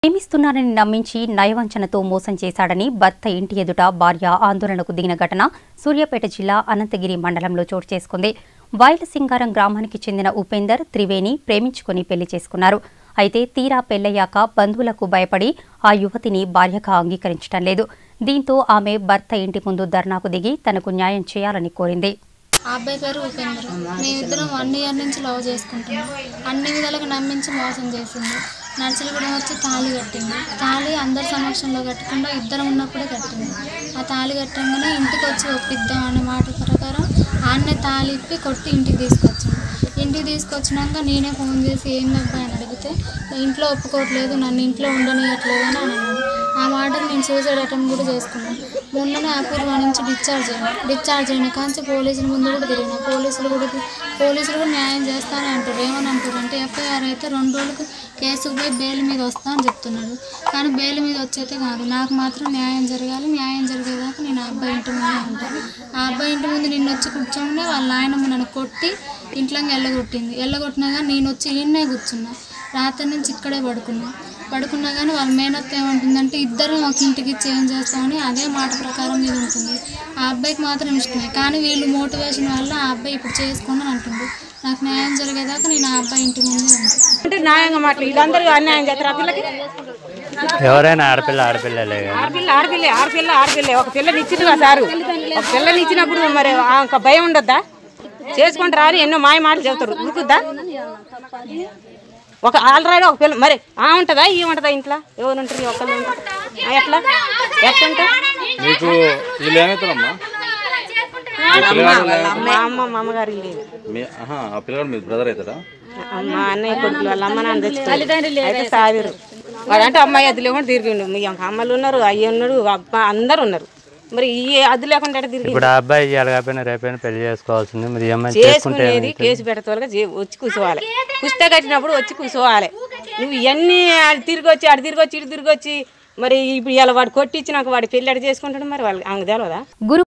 ప్రేమిస్తున్నానని నమ్మించి నయవంచనతో మోసం చేశాడని భర్త ఇంటి ఎదుట భార్య ఆందోళనకు దిగిన ఘటన సూర్యాపేట జిల్లా అనంతగిరి మండలంలో చోటు చేసుకుంది వాయిలసింగారం గ్రామానికి చెందిన ఉపేందర్ త్రివేణి ప్రేమించుకుని పెళ్లి చేసుకున్నారు అయితే తీరా పెళ్లయ్యాక బంధువులకు భయపడి ఆ యువతిని భార్యగా అంగీకరించడం లేదు దీంతో ఆమె భర్త ఇంటి ముందు ధర్నాకు దిగి తనకు న్యాయం చేయాలని కోరింది ఆ అబ్బాయి పేరు ఉపేంద్ర మేమిద్దరం వన్ ఇయర్ నుంచి లవ్ చేసుకుంటున్నాం అన్ని విధాలుగా నమ్మించి మోసం చేసింది నర్సలగూడెం వచ్చి తాళి కట్టింది తాళి అందరి సమక్షంలో కట్టకుండా ఇద్దరం ఉన్నప్పుడే కట్టింది ఆ తాళి కట్టంగానే ఇంటికి వచ్చి ఒప్పిద్దాం అనే మాట ప్రకారం ఆన్నే తాళి ఇప్పి కొట్టి ఇంటికి తీసుకొచ్చింది ఇంటికి తీసుకొచ్చినాక నేనే ఫోన్ చేసి ఏం అబ్బాయి అని అడిగితే ఇంట్లో ఒప్పుకోవట్లేదు నన్ను ఇంట్లో ఉండనియట్లేదు అని అన్నాను ఆ మాటకు నేను సూసైడ్ అటెంప్ట్ కూడా చేసుకున్నాను మొన్ననే అపూర్వ నుంచి డిశ్చార్జ్ అయినా డిశ్చార్జ్ అయిన కాంచి పోలీసుల ముందు కూడా తిరిగిన పోలీసులు కూడా తి- పోలీసులు కూడా న్యాయం చేస్తానని అంటారు ఏమని అంటారు అంటే ఎఫ్ఐఆర్ అయితే రెండు రోజులకు కేసుకు పోయి బెయిల్ మీద వస్తా అని చెప్తున్నాడు కానీ బెయిల్ మీద వచ్చైతే కాదు నాకు మాత్రం న్యాయం జరగాలి న్యాయం జరిగేదాకా నేను ఆ అబ్బాయి ఇంటి ముందే ఉంటాను ఆ అబ్బాయి ఇంటి ముందు నిన్ను వచ్చి కూర్చోగానే వాళ్ళ నాయనమ్మ నన్ను కొట్టి ఇంట్లోకి ఎల్లగొట్టింది ఎల్లగొట్టినా కానీ నేను వచ్చి ఈయన్నే కూర్చున్నా రాత్రి నుంచి ఇక్కడే పడుకున్నా పడుకున్నా కానీ వాళ్ళ మేనత్త ఏమంటుందంటే ఇద్దరం ఒక ఇంటికి చేంజ్ చేస్తామని అదే మాట ప్రకారం మీద ఉంటుంది ఆ అబ్బాయికి మాత్రం ఇష్టమే కానీ వీళ్ళు మోటివేషన్ వల్ల ఆ అబ్బాయి ఇప్పుడు చేసుకోండి అని అంటుంది నాకు న్యాయం జరిగేదాకా నేను ఆ అబ్బాయి ఇంటి ముందే ఉంటాను అంటే న్యాయంగా మాట్లాడు వీళ్ళందరూ అన్యాయం చేస్తారు ఆ పిల్లకి ఎవరైనా ఆడపిల్ల ఆడపిల్లలే కదా ఆడపిల్ల ఆడపిల్ల ఆడపిల్ల ఆడపిల్ల ఒక పిల్లని ఇచ్చింది కదా సారు ఒక పిల్లని ఇచ్చినప్పుడు మరి ఆ ఒక భయం ఉండొద్దా చేసుకుంటారు రాని ఎన్నో మాయ మాటలు చెబుతారు ఉరుకుద్దా ఒక ఆల్రెడీ ఒక పిల్ల మరి ఆ ఉంటుందా ఈ ఉంటుందా ఇంట్లో ఎవరు ఉంటారు ఒకళ్ళు ఉంటారు ఆ, ఎట్లా ఎట్లుంటా మీకు వీళ్ళు ఏమవుతారమ్మా మా అమ్మ మా అమ్మగారు లేదు మీ ఆహా, ఆ పిల్లగాడు మీ బ్రదర్ అవుతారా మా అన్నయ్య కొడుకులు వాళ్ళ అమ్మ నాన్న తెచ్చుకోవాలి అయితే సావిరు వాడంటే అమ్మాయి అది లేకుండా తిరిగిండు మీ అమ్మలు ఉన్నారు అయ్యి ఉన్నాడు అబ్బా అందరు ఉన్నారు మరి ఈ అది లేకుండా ఎట్ట తిరిగి ఇప్పుడు ఆ అబ్బాయి ఇవాళ కాకపోయినా రేపైనా పెళ్లి చేసుకోవాల్సింది మరి ఈ అమ్మాయి చేసుకుంటే చేసుకునేది కేసు పెడతారుగా వచ్చి కూర్చోవాలి కుస్తే కట్టినప్పుడు వచ్చి కూర్చోవాలి నువ్వు ఇవన్నీ ఆడు తిరిగి వచ్చి ఆడు తిరిగి వచ్చి ఇటు తిరిగి వచ్చి మరి ఇప్పుడు ఇలా వాడు కొట్టించి నాకు వాడి పెళ్ళి అడి చేసుకుంటాడు మరి వాళ్ళు అంగ తెలవదా గురు